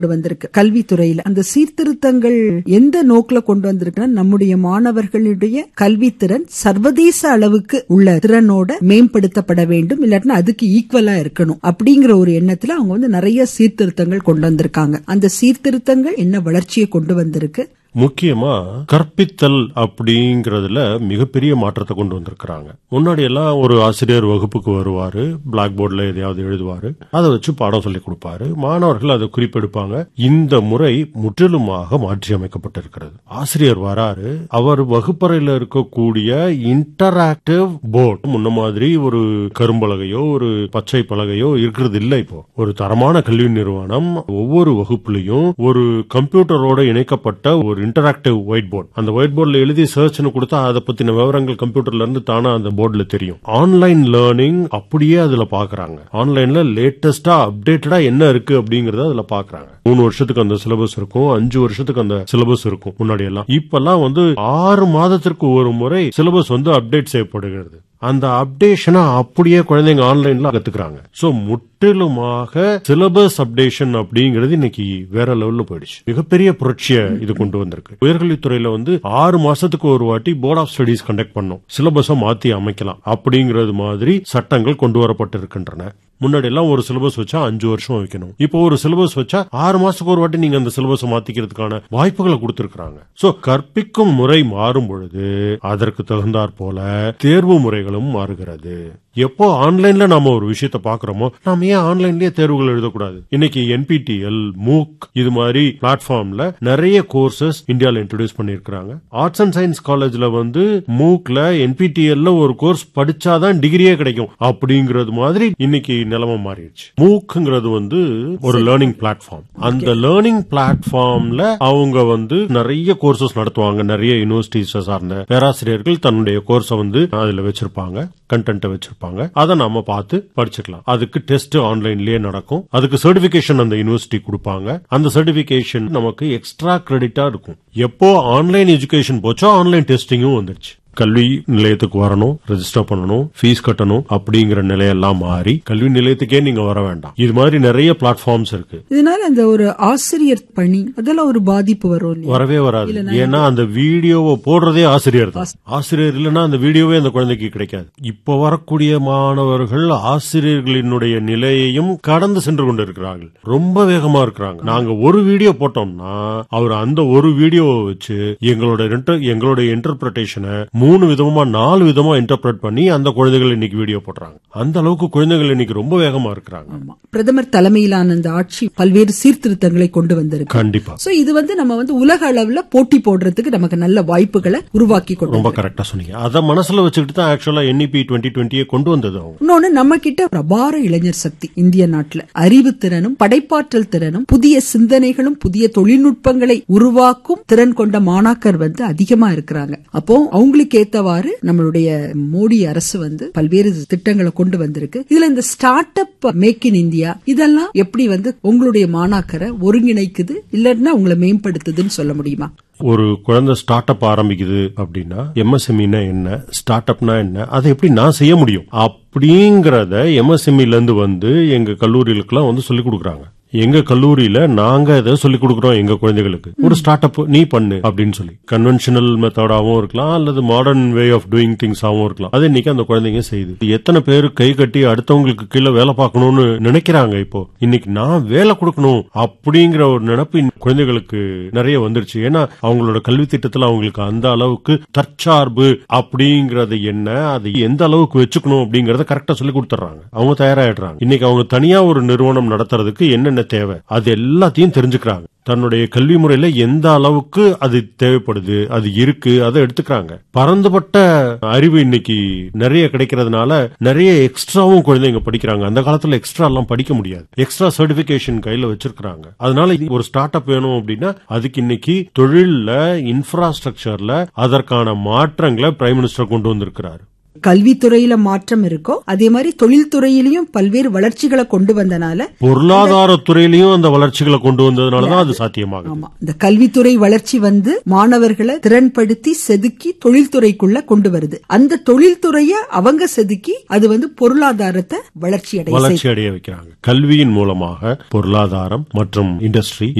கொண்டு வந்திருக்கு கல்வித்துறையில அந்த சீர்திருத்தங்கள் எந்த நோக்குல கொண்டு வந்திருக்குன்னா நம்முடைய மாணவர்களுடைய கல்வித்திறன் சர்வதேச அளவுக்கு உள்ள திறனோட மேம்படுத்தப்பட வேண்டும் இல்லாட்டினா அதுக்கு ஈக்குவலா இருக்கணும் அப்படிங்கிற ஒரு எண்ணத்துல அவங்க வந்து நிறைய சீர்திருத்தங்கள் கொண்டு வந்திருக்காங்க அந்த சீர்திருத்தங்கள் என்ன வளர்ச்சியை கொண்டு வந்திருக்கு முக்கியமா கற்பித்தல் அப்படிங்கறதுல மிகப்பெரிய மாற்றத்தை கொண்டு வந்திருக்கிறாங்க முன்னாடி எல்லாம் ஒரு ஆசிரியர் வகுப்புக்கு வருவாரு பிளாக் போர்டுல எதையாவது எழுதுவாரு அதை வச்சு பாடம் சொல்லி கொடுப்பாரு மாணவர்கள் அதை குறிப்பெடுப்பாங்க இந்த முறை முற்றிலுமாக மாற்றி அமைக்கப்பட்டிருக்கிறது ஆசிரியர் வராரு அவர் வகுப்பறையில இருக்கக்கூடிய இன்டராக்டிவ் போர்டு முன்ன மாதிரி ஒரு கரும்பலகையோ ஒரு பச்சை பலகையோ இருக்கிறது இல்ல இப்போ ஒரு தரமான கல்வி நிறுவனம் ஒவ்வொரு வகுப்புலையும் ஒரு கம்ப்யூட்டரோட இணைக்கப்பட்ட ஒரு இன்டராக்டிவ் ஒயிட் போர்டு அந்த ஒயிட் போர்டுல எழுதி சர்ச்னு கொடுத்தா அதை பத்தின விவரங்கள் கம்ப்யூட்டர்ல இருந்து தானா அந்த போர்டுல தெரியும் ஆன்லைன் லேர்னிங் அப்படியே அதுல பாக்குறாங்க ஆன்லைன்ல லேட்டஸ்டா அப்டேட்டடா என்ன இருக்கு அப்படிங்கறத அதுல பாக்குறாங்க மூணு வருஷத்துக்கு அந்த சிலபஸ் இருக்கும் அஞ்சு வருஷத்துக்கு அந்த சிலபஸ் இருக்கும் முன்னாடி எல்லாம் இப்பெல்லாம் வந்து ஆறு மாதத்திற்கு ஒரு முறை சிலபஸ் வந்து அப்டேட் செய்யப்படுகிறது அந்த அப்டேஷனை அப்படியே குழந்தைங்க ஆன்லைன்ல கத்துக்கிறாங்க சோ முற்றிலுமாக சிலபஸ் அப்டேஷன் அப்படிங்கிறது இன்னைக்கு வேற லெவல்ல போயிடுச்சு மிகப்பெரிய புரட்சியை இது கொண்டு வந்திருக்கு உயர்கல்வித்துறையில வந்து ஆறு மாசத்துக்கு ஒரு வாட்டி போர்ட் ஆஃப் ஸ்டடிஸ் கண்டக்ட் பண்ணும் சிலபஸை மாத்தி அமைக்கலாம் அப்படிங்கிறது மாதிரி சட்டங்கள் கொண்டு வரப்பட்டிருக்கின்றன முன்னாடி எல்லாம் ஒரு சிலபஸ் வச்சா அஞ்சு வருஷம் வைக்கணும் இப்போ ஒரு சிலபஸ் வச்சா ஆறு மாசத்துக்கு ஒரு வாட்டி நீங்க அந்த சிலபஸ் மாத்திக்கிறதுக்கான வாய்ப்புகளை கொடுத்திருக்காங்க சோ கற்பிக்கும் முறை மாறும் பொழுது அதற்கு தகுந்தாற் போல தேர்வு முறைகளும் மாறுகிறது எப்போ ஆன்லைன்ல நாம ஒரு விஷயத்த பாக்குறோமோ நாம ஏன் ஆன்லைன்லயே தேர்வுகள் எழுதக்கூடாது இன்னைக்கு என்பிடிஎல் மூக் இது மாதிரி பிளாட்ஃபார்ம்ல நிறைய கோர்சஸ் இந்தியால இன்ட்ரோடியூஸ் பண்ணிருக்காங்க ஆர்ட்ஸ் அண்ட் சயின்ஸ் காலேஜ்ல வந்து மூக்ல என்பிடிஎல்ல ஒரு கோர்ஸ் படிச்சாதான் டிகிரியே கிடைக்கும் அப்படிங்கறது மாதிரி இன்னைக்கு நிலைமை மாறிடுச்சு மூக்குங்கிறது வந்து ஒரு லேர்னிங் பிளாட்ஃபார்ம் அந்த லேர்னிங் பிளாட்ஃபார்ம்ல அவங்க வந்து நிறைய கோர்சஸ் நடத்துவாங்க நிறைய யூனிவர்சிட்டிஸ் சார்ந்த பேராசிரியர்கள் தன்னுடைய கோர்ஸை வந்து அதுல வச்சிருப்பாங்க கண்டென்ட்டை வச்சிருப்பாங்க அதை நாம பார்த்து படிச்சுக்கலாம் அதுக்கு டெஸ்ட் ஆன்லைன்லயே நடக்கும் அதுக்கு சர்டிபிகேஷன் அந்த யூனிவர்சிட்டி கொடுப்பாங்க அந்த சர்டிபிகேஷன் நமக்கு எக்ஸ்ட்ரா கிரெடிட்டா இருக்கும் எப்போ ஆன்லைன் எஜுகேஷன் போச்சோ ஆன்லைன் டெஸ்டிங்கும் வந்துருச்சு கல்வி நிலையத்துக்கு வரணும் ரெஜிஸ்டர் பண்ணணும் ஃபீஸ் கட்டணும் அப்படிங்கிற நிலையெல்லாம் மாறி கல்வி நிலையத்துக்கே நீங்க வர வேண்டாம் இது மாதிரி நிறைய பிளாட்ஃபார்ம்ஸ் இருக்கு இதனால அந்த ஒரு ஆசிரியர் பணி அதெல்லாம் ஒரு பாதிப்பு வரும் இல்லையா? வரவே வராது ஏன்னா அந்த வீடியோவை போடுறதே ஆசிரியர் தான் ஆசிரியர் இல்லைன்னா அந்த வீடியோவே அந்த குழந்தைக்கு கிடைக்காது இப்ப வரக்கூடிய மாணவர்கள் ஆசிரியர்களினுடைய நிலையையும் கடந்து சென்று கொண்டிருக்கிறார்கள் ரொம்ப வேகமா இருக்கிறாங்க நாங்க ஒரு வீடியோ போட்டோம்னா அவர் அந்த ஒரு வீடியோவை வச்சு எங்களோட inter- எங்களுடைய இன்டர்பிரேஷனை மூணு விதமா நாலு விதமா இன்டர்பிரட் பண்ணி அந்த குழந்தைகள் இன்னைக்கு வீடியோ போடுறாங்க அந்த அளவுக்கு குழந்தைகள் இன்னைக்கு ரொம்ப வேகமா இருக்கிறாங்க ஆமா. பிரதமர் தலைமையிலான அந்த ஆட்சி பல்வேறு சீர்திருத்தங்களை கொண்டு வந்திருக்கு கண்டிப்பா சோ இது வந்து நம்ம வந்து உலக அளவுல போட்டி போடுறதுக்கு நமக்கு நல்ல வாய்ப்புகளை உருவாக்கி கொண்டு ரொம்ப கரெக்டா சொன்னீங்க அதை மனசுல வச்சுக்கிட்டு தான் ஆக்சுவலா என்இபி டுவெண்ட்டி டுவெண்ட்டியை கொண்டு வந்தது அவங்க இன்னொன்னு நம்ம கிட்ட ஒரு அபார இளைஞர் சக்தி இந்திய நாட்டுல அறிவு திறனும் படைப்பாற்றல் திறனும் புதிய சிந்தனைகளும் புதிய தொழில்நுட்பங்களை உருவாக்கும் திறன் கொண்ட மாணாக்கர் வந்து அதிகமா இருக்கிறாங்க அப்போ அவங்களுக்கு ஏத்தவாறு நம்மளுடைய மோடி அரசு வந்து பல்வேறு திட்டங்களை கொண்டு வந்திருக்கு இதுல இந்த start up make in India இதெல்லாம் எப்படி வந்து உங்களுடைய மாணாக்கரை ஒருங்கிணைக்குது இல்லன்னா உங்களை மேம்படுத்துதுன்னு சொல்ல முடியுமா ஒரு குழந்தை ஸ்டார்ட் அப் ஆரம்பிக்குது அப்படின்னா எம்எஸ்எம்இனா என்ன ஸ்டார்ட் அப்னா என்ன அதை எப்படி நான் செய்ய முடியும் அப்படிங்கறத எம்எஸ்எம்இல இருந்து வந்து எங்க கல்லூரிகளுக்கெல்லாம் வந்து சொல்லி கொடுக்குறாங்க எங்க கல்லூரியில நாங்க இதை சொல்லி கொடுக்குறோம் எங்க குழந்தைகளுக்கு ஒரு ஸ்டார்ட் அப் நீ பண்ணு அப்படின்னு சொல்லி கன்வென்ஷனல் மெத்தடாவும் இருக்கலாம் அல்லது மாடர்ன் வே ஆஃப் டூயிங் திங்ஸாவும் இருக்கலாம் அது இன்னைக்கு அந்த குழந்தைங்க செய்யுது எத்தனை பேர் கை கட்டி அடுத்தவங்களுக்கு கீழே வேலை பார்க்கணும்னு நினைக்கிறாங்க இப்போ இன்னைக்கு நான் வேலை கொடுக்கணும் அப்படிங்கிற ஒரு நினைப்பு இந்த குழந்தைகளுக்கு நிறைய வந்துருச்சு ஏன்னா அவங்களோட கல்வி திட்டத்துல அவங்களுக்கு அந்த அளவுக்கு தற்சார்பு அப்படிங்கறது என்ன அதை எந்த அளவுக்கு வச்சுக்கணும் அப்படிங்கறத கரெக்டா சொல்லி கொடுத்துறாங்க அவங்க தயாராயிடுறாங்க இன்னைக்கு அவங்க தனியா ஒரு நிறுவனம் நடத்துறதுக்கு என்னென்ன தேவை அது எல்லாத்தையும் தெரிஞ்சுக்கிறாங்க தன்னுடைய கல்வி முறையில எந்த அளவுக்கு அது தேவைப்படுது அது இருக்கு அதை எடுத்துக்கிறாங்க பரந்துபட்ட அறிவு இன்னைக்கு நிறைய கிடைக்கிறதுனால நிறைய எக்ஸ்ட்ராவும் குழந்தைங்க படிக்கிறாங்க அந்த காலத்துல எக்ஸ்ட்ரா எல்லாம் படிக்க முடியாது எக்ஸ்ட்ரா சர்டிபிகேஷன் கையில வச்சிருக்காங்க அதனால இது ஒரு ஸ்டார்ட் அப் வேணும் அப்படின்னா அதுக்கு இன்னைக்கு தொழில்ல இன்ஃப்ராஸ்ட்ரக்சர்ல அதற்கான மாற்றங்களை பிரைம் மினிஸ்டர் கொண்டு வந்திருக்கிறாரு கல்வித்துறையில மாற்றம் இருக்கோ அதே மாதிரி தொழில்துறையிலையும் பல்வேறு வளர்ச்சிகளை கொண்டு வந்தனால பொருளாதாரத்துறையிலையும் அந்த வளர்ச்சிகளை கொண்டு வந்ததுனாலதான் அது சாத்தியமாகுது ஆமா இந்த கல்வித்துறை வளர்ச்சி வந்து மாணவர்களை திறன்படுத்தி செதுக்கி தொழில்துறைக்குள்ள கொண்டு வருது அந்த தொழில்துறைய அவங்க செதுக்கி அது வந்து பொருளாதாரத்தை வளர்ச்சி அடைய வளர்ச்சி அடைய வைக்கிறாங்க கல்வியின் மூலமாக பொருளாதாரம் மற்றும் இண்டஸ்ட்ரி